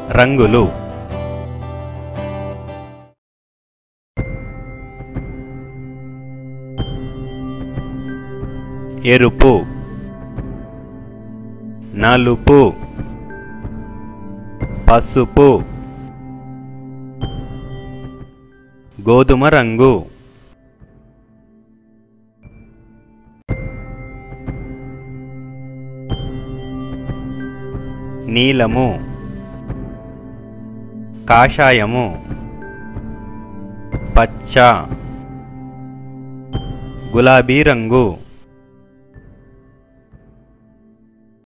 రంగులు ఎరుపు నలుపు పసుపు గోధుమ రంగు నీలము కాషాయము పచ్చ గులాబీ రంగు